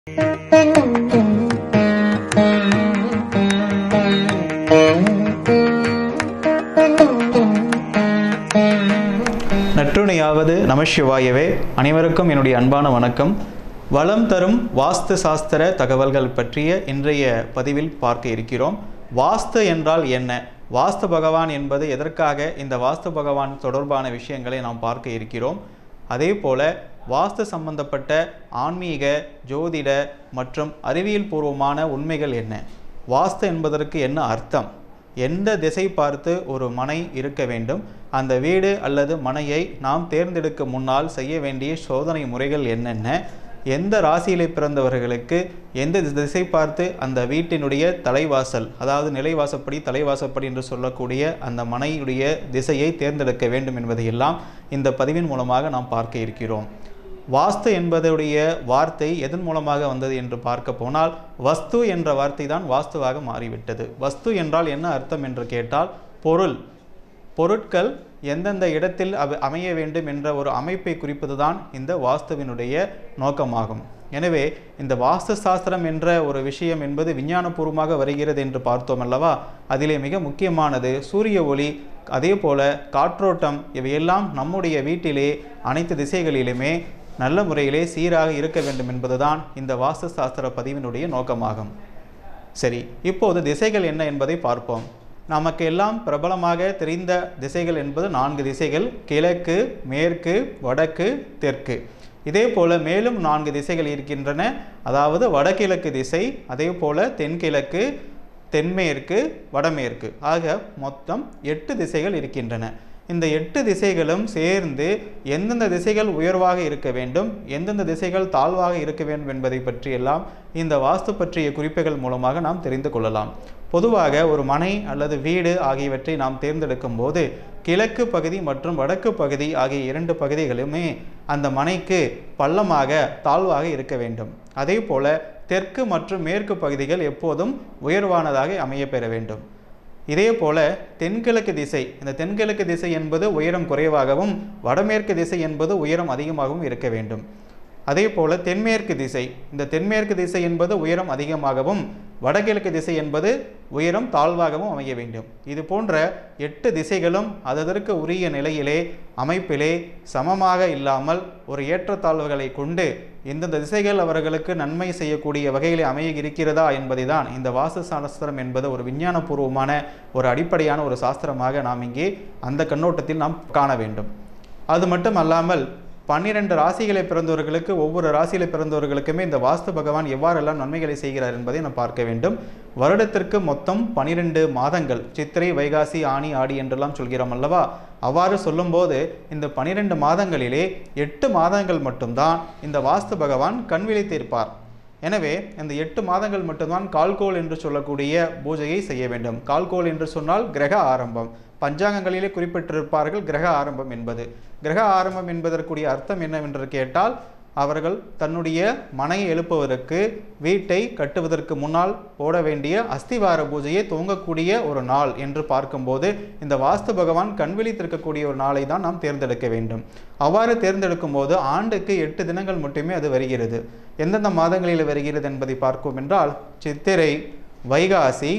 நற்றுணையாவது நமசிவாயவே அனைவருக்கும் என்னுடைய அன்பான வணக்கம் வளம் தரும் வாஸ்து சாஸ்திர தகவல்கள் பற்றிய இன்றைய பதிவில் பார்க்க இருக்கிறோம் வாஸ்து என்றால் என்ன வாஸ்து பகவான் என்பது எதற்காக இந்த வாஸ்து பகவான் தொடர்பான விஷயங்களை நாம் பார்க்க இருக்கிறோம் அதே போல வாஸ்து சம்பந்தப்பட்ட ஆன்மீக ஜோதிட மற்றும் அறிவியல் பூர்வமான உண்மைகள் என்ன வாஸ்து என்பதற்கு என்ன அர்த்தம் எந்த திசை பார்த்து ஒரு மனை இருக்க வேண்டும் அந்த வீடு அல்லது மனையை நாம் தேர்ந்தெடுக்க முன்னால் செய்ய வேண்டிய சோதனை முறைகள் என்னென்ன எந்த ராசியிலே பிறந்தவர்களுக்கு எந்த திசை பார்த்து அந்த வீட்டினுடைய தலைவாசல் அதாவது நிலைவாசப்படி தலைவாசப்படி என்று சொல்லக்கூடிய அந்த மனையுடைய திசையை தேர்ந்தெடுக்க வேண்டும் என்பதையெல்லாம் இந்த பதிவின் மூலமாக நாம் பார்க்க இருக்கிறோம் வாஸ்து என்பதுடைய வார்த்தை எதன் மூலமாக வந்தது என்று பார்க்க போனால் வஸ்து என்ற வார்த்தை தான் வாஸ்துவாக மாறிவிட்டது வஸ்து என்றால் என்ன அர்த்தம் என்று கேட்டால் பொருள் பொருட்கள் எந்தெந்த இடத்தில் அவை அமைய வேண்டும் என்ற ஒரு அமைப்பை குறிப்பது தான் இந்த வாஸ்துவினுடைய நோக்கமாகும் எனவே இந்த வாஸ்து சாஸ்திரம் என்ற ஒரு விஷயம் என்பது விஞ்ஞானபூர்வமாக வருகிறது என்று பார்த்தோம் அல்லவா அதிலே மிக முக்கியமானது சூரிய ஒளி அதே போல காற்றோட்டம் இவையெல்லாம் நம்முடைய வீட்டிலே அனைத்து திசைகளிலுமே நல்ல முறையிலே சீராக இருக்க வேண்டும் என்பதுதான் இந்த வாஸ்து சாஸ்திர பதிவினுடைய நோக்கமாகும் சரி இப்போது திசைகள் என்ன என்பதை பார்ப்போம் நமக்கு எல்லாம் பிரபலமாக தெரிந்த திசைகள் என்பது நான்கு திசைகள் கிழக்கு மேற்கு வடக்கு தெற்கு இதே போல மேலும் நான்கு திசைகள் இருக்கின்றன அதாவது வடகிழக்கு திசை அதே போல தென்கிழக்கு தென்மேற்கு வடமேற்கு ஆக மொத்தம் எட்டு திசைகள் இருக்கின்றன இந்த எட்டு திசைகளும் சேர்ந்து எந்தெந்த திசைகள் உயர்வாக இருக்க வேண்டும் எந்தெந்த திசைகள் தாழ்வாக இருக்க வேண்டும் என்பதை பற்றியெல்லாம் இந்த வாஸ்து பற்றிய குறிப்புகள் மூலமாக நாம் தெரிந்து கொள்ளலாம் பொதுவாக ஒரு மனை அல்லது வீடு ஆகியவற்றை நாம் தேர்ந்தெடுக்கும் போது கிழக்கு பகுதி மற்றும் வடக்கு பகுதி ஆகிய இரண்டு பகுதிகளுமே அந்த மனைக்கு பள்ளமாக தாழ்வாக இருக்க வேண்டும் அதே போல தெற்கு மற்றும் மேற்கு பகுதிகள் எப்போதும் உயர்வானதாக அமைய பெற வேண்டும் இதே போல தென்கிழக்கு திசை இந்த தென்கிழக்கு திசை என்பது உயரம் குறைவாகவும் வடமேற்கு திசை என்பது உயரம் அதிகமாகவும் இருக்க வேண்டும் அதே போல தென்மேற்கு திசை இந்த தென்மேற்கு திசை என்பது உயரம் அதிகமாகவும் வடகிழக்கு திசை என்பது உயரம் தாழ்வாகவும் அமைய வேண்டும் இது போன்ற எட்டு திசைகளும் அதற்கு உரிய நிலையிலே அமைப்பிலே சமமாக இல்லாமல் ஒரு ஏற்றத்தாழ்வுகளை கொண்டு எந்தெந்த திசைகள் அவர்களுக்கு நன்மை செய்யக்கூடிய வகையில் அமைய இருக்கிறதா என்பதை தான் இந்த வாஸ்து சாஸ்திரம் என்பது ஒரு விஞ்ஞானபூர்வமான ஒரு அடிப்படையான ஒரு சாஸ்திரமாக நாம் இங்கே அந்த கண்ணோட்டத்தில் நாம் காண வேண்டும் அது மட்டும் அல்லாமல் பன்னிரண்டு ராசிகளை பிறந்தவர்களுக்கு ஒவ்வொரு ராசியில பிறந்தவர்களுக்குமே இந்த வாஸ்து பகவான் எவ்வாறெல்லாம் நன்மைகளை செய்கிறார் என்பதை நாம் பார்க்க வேண்டும் வருடத்திற்கு மொத்தம் பனிரெண்டு மாதங்கள் சித்திரை வைகாசி ஆணி ஆடி என்றெல்லாம் சொல்கிறோம் அல்லவா அவ்வாறு சொல்லும்போது இந்த பனிரெண்டு மாதங்களிலே எட்டு மாதங்கள் மட்டும்தான் இந்த வாஸ்து பகவான் கண் விழித்திருப்பார் எனவே இந்த எட்டு மாதங்கள் மட்டும்தான் கால்கோல் என்று சொல்லக்கூடிய பூஜையை செய்ய வேண்டும் கால்கோல் என்று சொன்னால் கிரக ஆரம்பம் பஞ்சாங்கங்களிலே குறிப்பிட்டிருப்பார்கள் கிரக ஆரம்பம் என்பது கிரக ஆரம்பம் என்பதற்குரிய அர்த்தம் என்னவென்று கேட்டால் அவர்கள் தன்னுடைய மனையை எழுப்புவதற்கு வீட்டை கட்டுவதற்கு முன்னால் போட வேண்டிய அஸ்திவார பூஜையை துவங்கக்கூடிய ஒரு நாள் என்று பார்க்கும்போது இந்த வாஸ்து பகவான் கண்விழித்திருக்கக்கூடிய ஒரு நாளை தான் நாம் தேர்ந்தெடுக்க வேண்டும் அவ்வாறு தேர்ந்தெடுக்கும் போது ஆண்டுக்கு எட்டு தினங்கள் மட்டுமே அது வருகிறது எந்தெந்த மாதங்களில் வருகிறது என்பதை பார்க்கும் என்றால் சித்திரை வைகாசி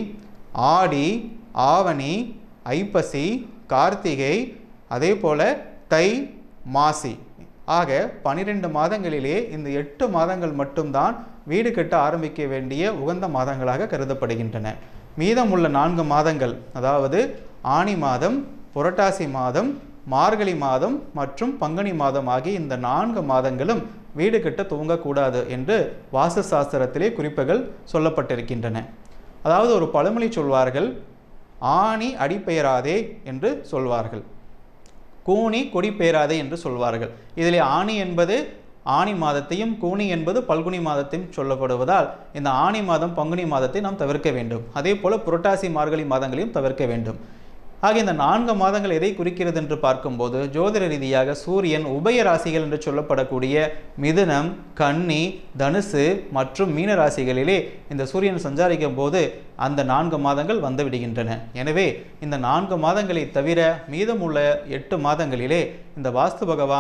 ஆடி ஆவணி ஐப்பசி கார்த்திகை அதே போல தை மாசி ஆக பனிரெண்டு மாதங்களிலே இந்த எட்டு மாதங்கள் மட்டும்தான் வீடு கட்ட ஆரம்பிக்க வேண்டிய உகந்த மாதங்களாக கருதப்படுகின்றன மீதமுள்ள நான்கு மாதங்கள் அதாவது ஆணி மாதம் புரட்டாசி மாதம் மார்கழி மாதம் மற்றும் பங்குனி மாதம் ஆகிய இந்த நான்கு மாதங்களும் வீடு கட்ட துவங்கக்கூடாது என்று வாஸ்து சாஸ்திரத்திலே குறிப்புகள் சொல்லப்பட்டிருக்கின்றன அதாவது ஒரு பழமொழி சொல்வார்கள் ஆணி அடிப்பெயராதே என்று சொல்வார்கள் கூனி கொடி பெயராதே என்று சொல்வார்கள் இதில் ஆணி என்பது ஆணி மாதத்தையும் கூனி என்பது பல்குனி மாதத்தையும் சொல்லப்படுவதால் இந்த ஆணி மாதம் பங்குனி மாதத்தை நாம் தவிர்க்க வேண்டும் அதே போல புரட்டாசி மார்கழி மாதங்களையும் தவிர்க்க வேண்டும் ஆக இந்த நான்கு மாதங்கள் எதை குறிக்கிறது என்று பார்க்கும்போது ஜோதிட ரீதியாக சூரியன் உபய ராசிகள் என்று சொல்லப்படக்கூடிய மிதுனம் கன்னி தனுசு மற்றும் மீன ராசிகளிலே இந்த சூரியன் சஞ்சாரிக்கும் போது அந்த நான்கு மாதங்கள் வந்து விடுகின்றன எனவே இந்த நான்கு மாதங்களை தவிர மீதமுள்ள எட்டு மாதங்களிலே இந்த வாஸ்து பகவான்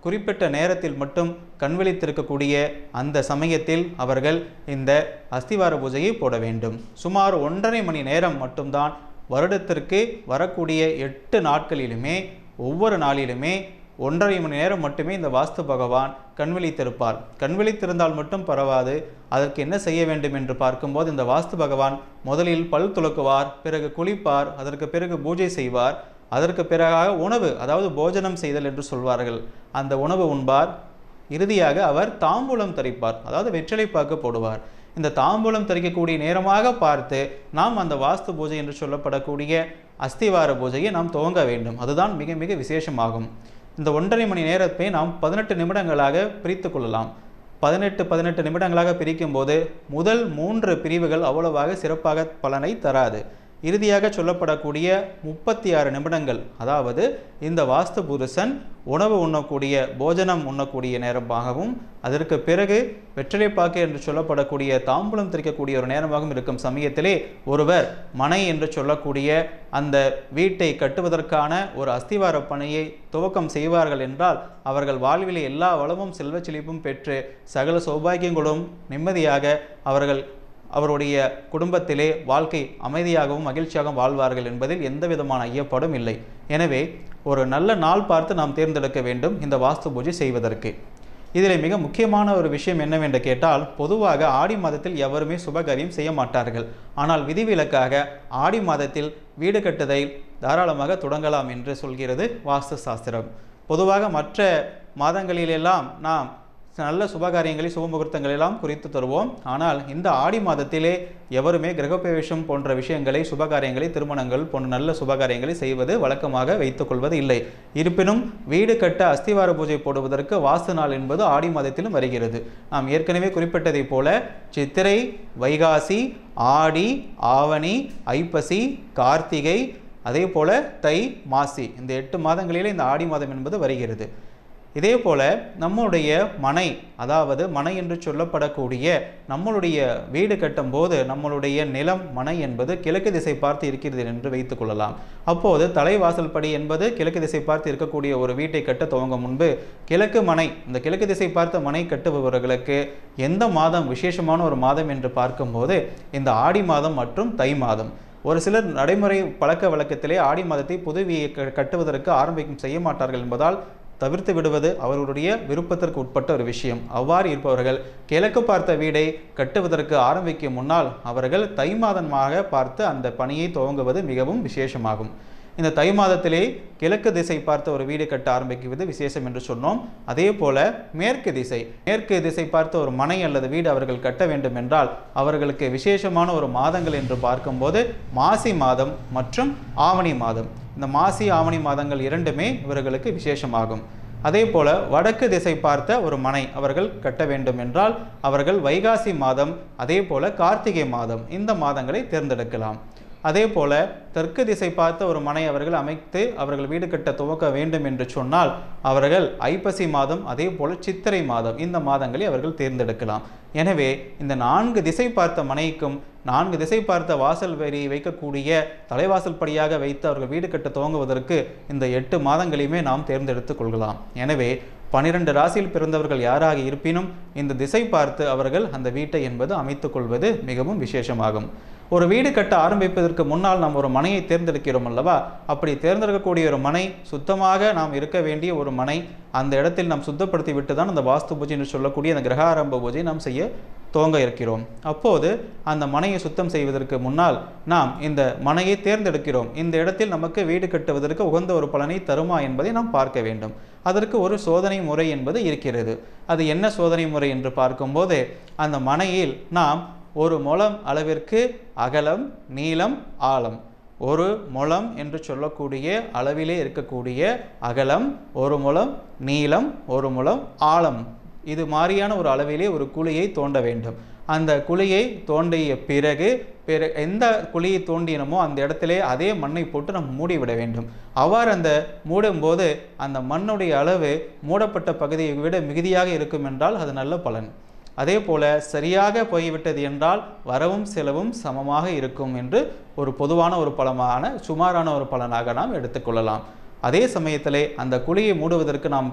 குறிப்பிட்ட நேரத்தில் மட்டும் கண் விழித்திருக்கக்கூடிய அந்த சமயத்தில் அவர்கள் இந்த அஸ்திவார பூஜையை போட வேண்டும் சுமார் ஒன்றரை மணி நேரம் மட்டும்தான் வருடத்திற்கு வரக்கூடிய எட்டு நாட்களிலுமே ஒவ்வொரு நாளிலுமே ஒன்றரை மணி நேரம் மட்டுமே இந்த வாஸ்து பகவான் கண் விழித்திருப்பார் கண் விழித்திருந்தால் மட்டும் பரவாது அதற்கு என்ன செய்ய வேண்டும் என்று பார்க்கும்போது இந்த வாஸ்து பகவான் முதலில் பல் துலக்குவார் பிறகு குளிப்பார் அதற்கு பிறகு பூஜை செய்வார் அதற்கு பிறகாக உணவு அதாவது போஜனம் செய்தல் என்று சொல்வார்கள் அந்த உணவு உண்பார் இறுதியாக அவர் தாம்பூலம் தரிப்பார் அதாவது வெற்றிலை பாக்கு போடுவார் இந்த தாம்பூலம் தரிக்கக்கூடிய நேரமாக பார்த்து நாம் அந்த வாஸ்து பூஜை என்று சொல்லப்படக்கூடிய அஸ்திவார பூஜையை நாம் துவங்க வேண்டும் அதுதான் மிக மிக விசேஷமாகும் இந்த ஒன்றரை மணி நேரத்தை நாம் பதினெட்டு நிமிடங்களாக பிரித்து கொள்ளலாம் பதினெட்டு பதினெட்டு நிமிடங்களாக பிரிக்கும் போது முதல் மூன்று பிரிவுகள் அவ்வளவாக சிறப்பாக பலனை தராது இறுதியாக சொல்லப்படக்கூடிய முப்பத்தி ஆறு நிமிடங்கள் அதாவது இந்த வாஸ்து புருஷன் உணவு உண்ணக்கூடிய போஜனம் உண்ணக்கூடிய நேரமாகவும் அதற்கு பிறகு வெற்றிலைப்பாக்கு என்று சொல்லப்படக்கூடிய தாம்பூலம் திரிக்கக்கூடிய ஒரு நேரமாகவும் இருக்கும் சமயத்திலே ஒருவர் மனை என்று சொல்லக்கூடிய அந்த வீட்டை கட்டுவதற்கான ஒரு அஸ்திவார பணியை துவக்கம் செய்வார்கள் என்றால் அவர்கள் வாழ்விலே எல்லா வளமும் செல்வச் செழிப்பும் பெற்று சகல சௌபாகியங்களும் நிம்மதியாக அவர்கள் அவருடைய குடும்பத்திலே வாழ்க்கை அமைதியாகவும் மகிழ்ச்சியாகவும் வாழ்வார்கள் என்பதில் எந்த விதமான ஐயப்பாடும் இல்லை எனவே ஒரு நல்ல நாள் பார்த்து நாம் தேர்ந்தெடுக்க வேண்டும் இந்த வாஸ்து பூஜை செய்வதற்கு இதில் மிக முக்கியமான ஒரு விஷயம் என்னவென்று கேட்டால் பொதுவாக ஆடி மாதத்தில் எவருமே சுபகாரியம் செய்ய மாட்டார்கள் ஆனால் விதிவிலக்காக ஆடி மாதத்தில் வீடு கட்டுதை தாராளமாக தொடங்கலாம் என்று சொல்கிறது வாஸ்து சாஸ்திரம் பொதுவாக மற்ற மாதங்களிலெல்லாம் நாம் நல்ல சுபகாரியங்களை சுபமுகூர்த்தங்கள் எல்லாம் குறித்து தருவோம் ஆனால் இந்த ஆடி மாதத்திலே எவருமே கிரகப்பிரவேசம் போன்ற விஷயங்களை சுபகாரியங்களை திருமணங்கள் போன்ற நல்ல சுபகாரியங்களை செய்வது வழக்கமாக வைத்துக் கொள்வது இல்லை இருப்பினும் வீடு கட்ட அஸ்திவார பூஜை போடுவதற்கு வாஸ்து நாள் என்பது ஆடி மாதத்திலும் வருகிறது நாம் ஏற்கனவே குறிப்பிட்டதைப் போல சித்திரை வைகாசி ஆடி ஆவணி ஐப்பசி கார்த்திகை அதே போல தை மாசி இந்த எட்டு மாதங்களிலே இந்த ஆடி மாதம் என்பது வருகிறது இதே போல நம்முடைய மனை அதாவது மனை என்று சொல்லப்படக்கூடிய நம்மளுடைய வீடு கட்டும்போது நம்மளுடைய நிலம் மனை என்பது கிழக்கு திசை பார்த்து இருக்கிறது என்று வைத்துக் கொள்ளலாம் அப்போது தலைவாசல் படி என்பது கிழக்கு திசை பார்த்து இருக்கக்கூடிய ஒரு வீட்டை கட்ட துவங்கும் முன்பு கிழக்கு மனை இந்த கிழக்கு திசை பார்த்த மனை கட்டுபவர்களுக்கு எந்த மாதம் விசேஷமான ஒரு மாதம் என்று பார்க்கும்போது இந்த ஆடி மாதம் மற்றும் தை மாதம் ஒரு சிலர் நடைமுறை பழக்க வழக்கத்திலே ஆடி மாதத்தை புது வீ- க- கட்டுவதற்கு ஆரம்பிக்கும் செய்ய மாட்டார்கள் என்பதால் தவிர்த்து விடுவது அவர்களுடைய விருப்பத்திற்கு உட்பட்ட ஒரு விஷயம் அவ்வாறு இருப்பவர்கள் கிழக்கு பார்த்த வீடை கட்டுவதற்கு ஆரம்பிக்கும் முன்னால் அவர்கள் தை மாதமாக பார்த்து அந்த பணியை துவங்குவது மிகவும் விசேஷமாகும் இந்த தை மாதத்திலே கிழக்கு திசை பார்த்த ஒரு வீடு கட்ட ஆரம்பிக்குவது விசேஷம் என்று சொன்னோம் அதே போல மேற்கு திசை மேற்கு திசை பார்த்த ஒரு மனை அல்லது வீடு அவர்கள் கட்ட வேண்டும் என்றால் அவர்களுக்கு விசேஷமான ஒரு மாதங்கள் என்று பார்க்கும்போது மாசி மாதம் மற்றும் ஆவணி மாதம் இந்த மாசி ஆவணி மாதங்கள் இரண்டுமே இவர்களுக்கு விசேஷமாகும் அதே போல வடக்கு திசை பார்த்த ஒரு மனை அவர்கள் கட்ட வேண்டும் என்றால் அவர்கள் வைகாசி மாதம் அதே போல கார்த்திகை மாதம் இந்த மாதங்களை தேர்ந்தெடுக்கலாம் அதே போல தெற்கு திசை பார்த்த ஒரு மனை அவர்கள் அமைத்து அவர்கள் வீடு கட்ட துவக்க வேண்டும் என்று சொன்னால் அவர்கள் ஐப்பசி மாதம் அதே போல சித்திரை மாதம் இந்த மாதங்களை அவர்கள் தேர்ந்தெடுக்கலாம் எனவே இந்த நான்கு திசை பார்த்த மனைக்கும் நான்கு திசை பார்த்த வாசல் வரி வைக்கக்கூடிய தலைவாசல் படியாக வைத்து அவர்கள் வீடு கட்ட துவங்குவதற்கு இந்த எட்டு மாதங்களையுமே நாம் தேர்ந்தெடுத்துக் கொள்ளலாம் எனவே பனிரெண்டு ராசியில் பிறந்தவர்கள் யாராக இருப்பினும் இந்த திசை பார்த்து அவர்கள் அந்த வீட்டை என்பது அமைத்துக் கொள்வது மிகவும் விசேஷமாகும் ஒரு வீடு கட்ட ஆரம்பிப்பதற்கு முன்னால் நாம் ஒரு மனையை தேர்ந்தெடுக்கிறோம் அல்லவா அப்படி தேர்ந்தெடுக்கக்கூடிய ஒரு மனை சுத்தமாக நாம் இருக்க வேண்டிய ஒரு மனை அந்த இடத்தில் நாம் சுத்தப்படுத்தி விட்டு தான் அந்த வாஸ்து பூஜை என்று சொல்லக்கூடிய அந்த கிரகாரம்ப பூஜை நாம் செய்ய துவங்க இருக்கிறோம் அப்போது அந்த மனையை சுத்தம் செய்வதற்கு முன்னால் நாம் இந்த மனையை தேர்ந்தெடுக்கிறோம் இந்த இடத்தில் நமக்கு வீடு கட்டுவதற்கு உகந்த ஒரு பலனை தருமா என்பதை நாம் பார்க்க வேண்டும் அதற்கு ஒரு சோதனை முறை என்பது இருக்கிறது அது என்ன சோதனை முறை என்று பார்க்கும்போது அந்த மனையில் நாம் ஒரு முழம் அளவிற்கு அகலம் நீளம் ஆழம் ஒரு முழம் என்று சொல்லக்கூடிய அளவிலே இருக்கக்கூடிய அகலம் ஒரு முழம் நீளம் ஒரு முழம் ஆழம் இது மாதிரியான ஒரு அளவிலே ஒரு குழியை தோண்ட வேண்டும் அந்த குழியை தோண்டிய பிறகு பிற எந்த குழியை தோண்டினமோ அந்த இடத்திலே அதே மண்ணை போட்டு நம்ம மூடிவிட வேண்டும் அவ்வாறு அந்த மூடும்போது அந்த மண்ணுடைய அளவு மூடப்பட்ட பகுதியை விட மிகுதியாக இருக்கும் என்றால் அது நல்ல பலன் அதே போல சரியாக போய்விட்டது என்றால் வரவும் செலவும் சமமாக இருக்கும் என்று ஒரு பொதுவான ஒரு பலமான சுமாரான ஒரு பலனாக நாம் எடுத்துக்கொள்ளலாம் அதே சமயத்திலே அந்த குழியை மூடுவதற்கு நாம்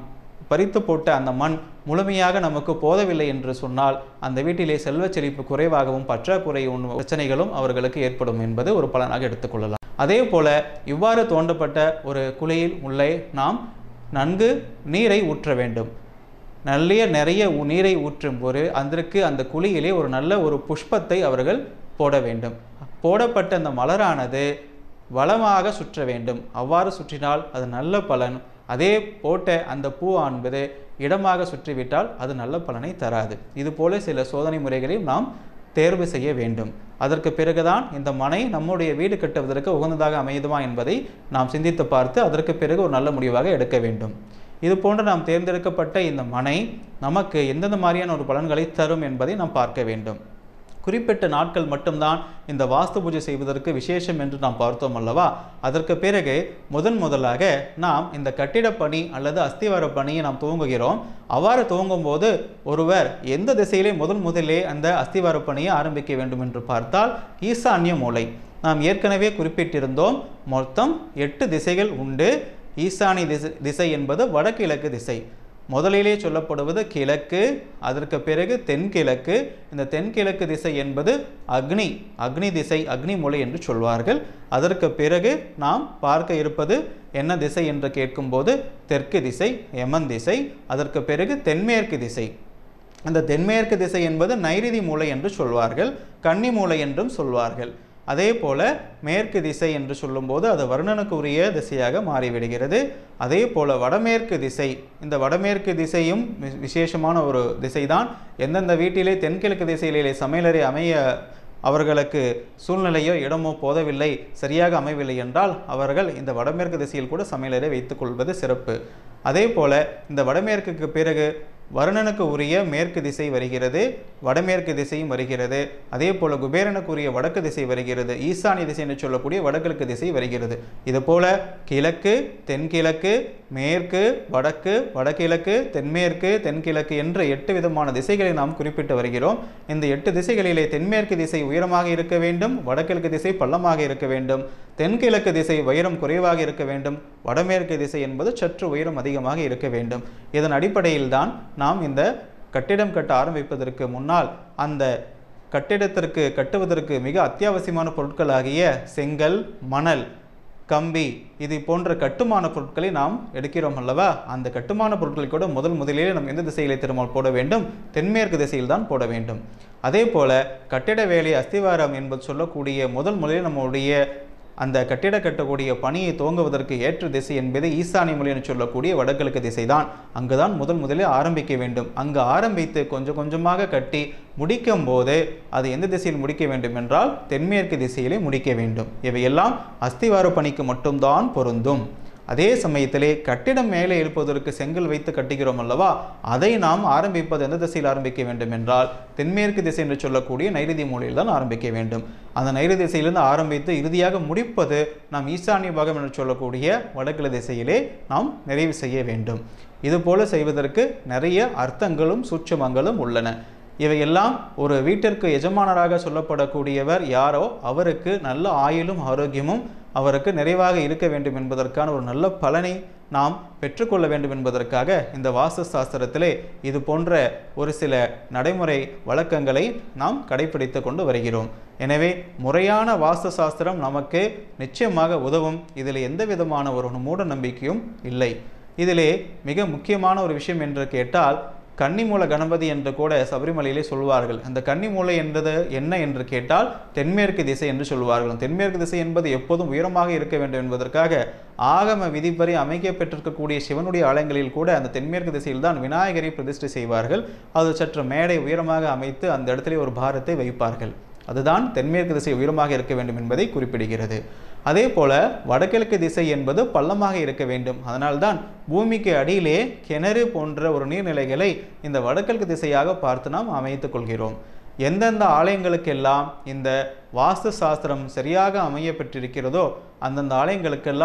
பறித்து போட்ட அந்த மண் முழுமையாக நமக்கு போதவில்லை என்று சொன்னால் அந்த வீட்டிலே செல்வச் செழிப்பு குறைவாகவும் பற்றாக்குறை உண்- பிரச்சனைகளும் அவர்களுக்கு ஏற்படும் என்பது ஒரு பலனாக எடுத்துக்கொள்ளலாம் அதே போல இவ்வாறு தோண்டப்பட்ட ஒரு குழியில் உள்ளே நாம் நன்கு நீரை ஊற்ற வேண்டும் நல்ல நிறைய உ- நீரை ஊற்றும் போது அதற்கு அந்த குழியிலே ஒரு நல்ல ஒரு புஷ்பத்தை அவர்கள் போட வேண்டும் போடப்பட்ட அந்த மலரானது வளமாக சுற்ற வேண்டும் அவ்வாறு சுற்றினால் அது நல்ல பலன் அதே போட்ட அந்த பூ என்பது இடமாக சுற்றிவிட்டால் அது நல்ல பலனை தராது இது போல சில சோதனை முறைகளையும் நாம் தேர்வு செய்ய வேண்டும் அதற்கு பிறகுதான் இந்த மனை நம்முடைய வீடு கட்டுவதற்கு உகந்ததாக அமையுமா என்பதை நாம் சிந்தித்து பார்த்து அதற்கு பிறகு ஒரு நல்ல முடிவாக எடுக்க வேண்டும் இது போன்று நாம் தேர்ந்தெடுக்கப்பட்ட இந்த மனை நமக்கு எந்தெந்த மாதிரியான ஒரு பலன்களை தரும் என்பதை நாம் பார்க்க வேண்டும் குறிப்பிட்ட நாட்கள் மட்டும்தான் இந்த வாஸ்து பூஜை செய்வதற்கு விசேஷம் என்று நாம் பார்த்தோம் அல்லவா அதற்கு பிறகு முதன் முதலாக நாம் இந்த கட்டிடப் பணி அல்லது அஸ்திவார பணியை நாம் துவங்குகிறோம் அவ்வாறு துவங்கும் போது ஒருவர் எந்த திசையிலே முதல் முதலே அந்த அஸ்திவார பணியை ஆரம்பிக்க வேண்டும் என்று பார்த்தால் ஈசான்ய மூலை நாம் ஏற்கனவே குறிப்பிட்டிருந்தோம் மொத்தம் எட்டு திசைகள் உண்டு ஈசானி திசை திசை என்பது வடகிழக்கு திசை முதலிலே சொல்லப்படுவது கிழக்கு அதற்கு பிறகு தென்கிழக்கு இந்த தென்கிழக்கு திசை என்பது அக்னி அக்னி திசை அக்னி மூலை என்று சொல்வார்கள் அதற்கு பிறகு நாம் பார்க்க இருப்பது என்ன திசை என்று கேட்கும்போது தெற்கு திசை யமன் திசை அதற்கு பிறகு தென்மேற்கு திசை அந்த தென்மேற்கு திசை என்பது நைருதி மூலை என்று சொல்வார்கள் கன்னி மூலை என்றும் சொல்வார்கள் அதே போல மேற்கு திசை என்று சொல்லும்போது அது வருணனுக்கு உரிய திசையாக மாறிவிடுகிறது அதே போல வடமேற்கு திசை இந்த வடமேற்கு திசையும் வி- விசேஷமான ஒரு திசைதான் எந்தெந்த வீட்டிலே தென்கிழக்கு திசையிலே சமையலறை அமைய அவர்களுக்கு சூழ்நிலையோ இடமோ போதவில்லை சரியாக அமையவில்லை என்றால் அவர்கள் இந்த வடமேற்கு திசையில் கூட சமையலறை வைத்துக் கொள்வது சிறப்பு அதே போல இந்த வடமேற்குக்கு பிறகு வருணனுக்கு உரிய மேற்கு திசை வருகிறது வடமேற்கு திசையும் வருகிறது அதே போல குபேரனுக்கு உரிய வடக்கு திசை வருகிறது ஈசானிய திசை என்று சொல்லக்கூடிய வடகிழக்கு திசை வருகிறது இது போல கிழக்கு தென்கிழக்கு மேற்கு வடக்கு வடகிழக்கு தென்மேற்கு தென்கிழக்கு என்ற எட்டு விதமான திசைகளை நாம் குறிப்பிட்டு வருகிறோம் இந்த எட்டு திசைகளிலே தென்மேற்கு திசை உயரமாக இருக்க வேண்டும் வடகிழக்கு திசை பள்ளமாக இருக்க வேண்டும் தென்கிழக்கு திசை உயரம் குறைவாக இருக்க வேண்டும் வடமேற்கு திசை என்பது சற்று உயரம் அதிகமாக இருக்க வேண்டும் இதன் அடிப்படையில் தான் நாம் இந்த கட்டிடம் கட்ட ஆரம்பிப்பதற்கு முன்னால் அந்த கட்டிடத்திற்கு கட்டுவதற்கு மிக அத்தியாவசியமான பொருட்களாகிய செங்கல் மணல் கம்பி இது போன்ற கட்டுமான பொருட்களை நாம் எடுக்கிறோம் அல்லவா அந்த கட்டுமான பொருட்களை கூட முதல் முதலிலே நாம் எந்த திசையிலே திரும்ப போட வேண்டும் தென்மேற்கு திசையில் தான் போட வேண்டும் அதே போல கட்டிட வேலை அஸ்திவாரம் என்பது சொல்லக்கூடிய முதல் முதலில் நம்முடைய அந்த கட்டிட கட்டக்கூடிய பணியை துவங்குவதற்கு ஏற்ற திசை என்பது ஈசானிய மொழி என்று சொல்லக்கூடிய வடகிழக்கு திசைதான் அங்குதான் முதல் முதலில் ஆரம்பிக்க வேண்டும் அங்கு ஆரம்பித்து கொஞ்சம் கொஞ்சமாக கட்டி முடிக்கும் போது அது எந்த திசையில் முடிக்க வேண்டும் என்றால் தென்மேற்கு திசையிலே முடிக்க வேண்டும் இவையெல்லாம் அஸ்திவார பணிக்கு மட்டும்தான் பொருந்தும் அதே சமயத்திலே கட்டிடம் மேலே எழுப்பதற்கு செங்கல் வைத்து கட்டுகிறோம் அல்லவா அதை நாம் ஆரம்பிப்பது எந்த திசையில் ஆரம்பிக்க வேண்டும் என்றால் தென்மேற்கு திசை என்று சொல்லக்கூடிய நைருதி மூலையில் தான் ஆரம்பிக்க வேண்டும் அந்த நைருதி திசையிலிருந்து ஆரம்பித்து இறுதியாக முடிப்பது நாம் ஈசானிய பாகம் என்று சொல்லக்கூடிய வடகிழ திசையிலே நாம் நிறைவு செய்ய வேண்டும் இதுபோல செய்வதற்கு நிறைய அர்த்தங்களும் சூட்சுமங்களும் உள்ளன இவையெல்லாம் ஒரு வீட்டிற்கு எஜமானராக சொல்லப்படக்கூடியவர் யாரோ அவருக்கு நல்ல ஆயுளும் ஆரோக்கியமும் அவருக்கு நிறைவாக இருக்க வேண்டும் என்பதற்கான ஒரு நல்ல பலனை நாம் பெற்றுக்கொள்ள வேண்டும் என்பதற்காக இந்த வாஸ்து சாஸ்திரத்திலே இது போன்ற ஒரு சில நடைமுறை வழக்கங்களை நாம் கடைபிடித்து கொண்டு வருகிறோம் எனவே முறையான வாஸ்து சாஸ்திரம் நமக்கு நிச்சயமாக உதவும் இதில் எந்த விதமான ஒரு மூட நம்பிக்கையும் இல்லை இதிலே மிக முக்கியமான ஒரு விஷயம் என்று கேட்டால் கன்னிமூல கணபதி என்று கூட சபரிமலையிலே சொல்வார்கள் அந்த கன்னிமூலை என்றது என்ன என்று கேட்டால் தென்மேற்கு திசை என்று சொல்வார்கள் தென்மேற்கு திசை என்பது எப்போதும் உயரமாக இருக்க வேண்டும் என்பதற்காக ஆகம விதிப்படி அமைக்கப்பட்டிருக்கக்கூடிய சிவனுடைய ஆலயங்களில் கூட அந்த தென்மேற்கு திசையில் தான் விநாயகரை பிரதிஷ்டை செய்வார்கள் அது சற்று மேடை உயரமாக அமைத்து அந்த இடத்திலே ஒரு பாரத்தை வைப்பார்கள் அதுதான் தென்மேற்கு திசை உயரமாக இருக்க வேண்டும் என்பதை குறிப்பிடுகிறது அதே போல வடகிழக்கு திசை என்பது பள்ளமாக இருக்க வேண்டும் அதனால்தான் பூமிக்கு அடியிலே கிணறு போன்ற ஒரு நீர்நிலைகளை இந்த வடகிழக்கு திசையாக பார்த்து நாம் அமைத்துக் கொள்கிறோம் எந்தெந்த ஆலயங்களுக்கெல்லாம் இந்த வாஸ்து சாஸ்திரம் சரியாக அமையப்பட்டிருக்கிறதோ அந்தந்த ஆலயங்களுக்கெல்லாம்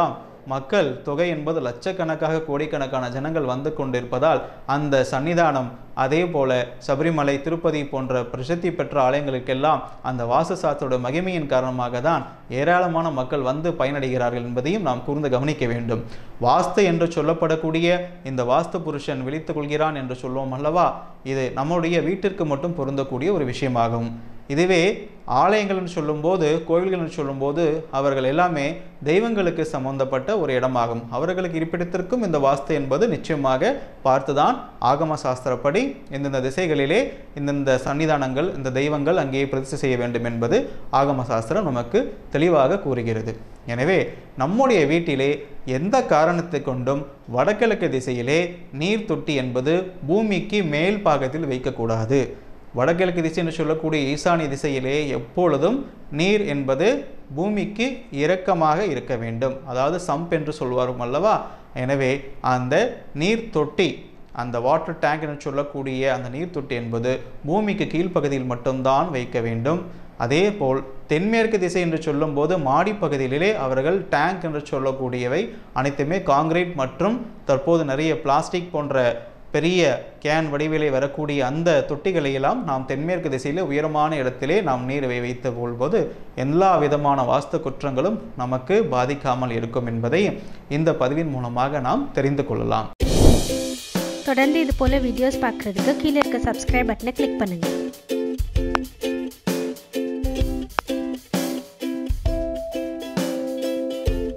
மக்கள் தொகை என்பது லட்சக்கணக்காக கோடிக்கணக்கான ஜனங்கள் வந்து கொண்டிருப்பதால் அந்த சன்னிதானம் அதே போல சபரிமலை திருப்பதி போன்ற பிரசித்தி பெற்ற ஆலயங்களுக்கெல்லாம் அந்த வாசசாஸ்திரோட மகிமையின் காரணமாக தான் ஏராளமான மக்கள் வந்து பயனடைகிறார்கள் என்பதையும் நாம் கூர்ந்து கவனிக்க வேண்டும் வாஸ்து என்று சொல்லப்படக்கூடிய இந்த வாஸ்து புருஷன் விழித்துக் கொள்கிறான் என்று சொல்லுவோம் அல்லவா இது நம்முடைய வீட்டிற்கு மட்டும் பொருந்தக்கூடிய ஒரு விஷயமாகும் இதுவே ஆலயங்கள்னு சொல்லும்போது கோவில்கள்னு சொல்லும்போது அவர்கள் எல்லாமே தெய்வங்களுக்கு சம்பந்தப்பட்ட ஒரு இடமாகும் அவர்களுக்கு இருப்பிடத்திற்கும் இந்த வாஸ்து என்பது நிச்சயமாக பார்த்துதான் ஆகம சாஸ்திரப்படி இந்தந்த திசைகளிலே இந்தந்த சன்னிதானங்கள் இந்த தெய்வங்கள் அங்கே பிரதிஷ்டை செய்ய வேண்டும் என்பது ஆகம சாஸ்திரம் நமக்கு தெளிவாக கூறுகிறது எனவே நம்முடைய வீட்டிலே எந்த காரணத்தை கொண்டும் வடகிழக்கு திசையிலே நீர் தொட்டி என்பது பூமிக்கு மேல் பாகத்தில் வைக்கக்கூடாது வடகிழக்கு திசை என்று சொல்லக்கூடிய ஈசானிய திசையிலே எப்பொழுதும் நீர் என்பது பூமிக்கு இறக்கமாக இருக்க வேண்டும் அதாவது சம்ப் என்று சொல்வாரும் அல்லவா எனவே அந்த நீர் தொட்டி அந்த வாட்டர் டேங்க் என்று சொல்லக்கூடிய அந்த நீர் தொட்டி என்பது பூமிக்கு கீழ்ப்பகுதியில் மட்டும்தான் வைக்க வேண்டும் அதே போல் தென்மேற்கு திசை என்று சொல்லும்போது மாடிப்பகுதியிலே அவர்கள் டேங்க் என்று சொல்லக்கூடியவை அனைத்துமே காங்கிரீட் மற்றும் தற்போது நிறைய பிளாஸ்டிக் போன்ற பெரிய கேன் வடிவிலே வரக்கூடிய அந்த தொட்டிகளை எல்லாம் நாம் தென்மேற்கு திசையிலே உயரமான இடத்திலே நாம் நீர் வை- வைத்து கொள்வது எல்லா விதமான வாஸ்து குற்றங்களும் நமக்கு பாதிக்காமல் இருக்கும் என்பதை இந்த பதிவின் மூலமாக நாம் தெரிந்து கொள்ளலாம் தொடர்ந்து இது போல் வீடியோஸ் பார்க்குறதுக்கு கீழே இருக்க சப்ஸ்கிரைப் பட்டனை கிளிக் பண்ணுங்கள்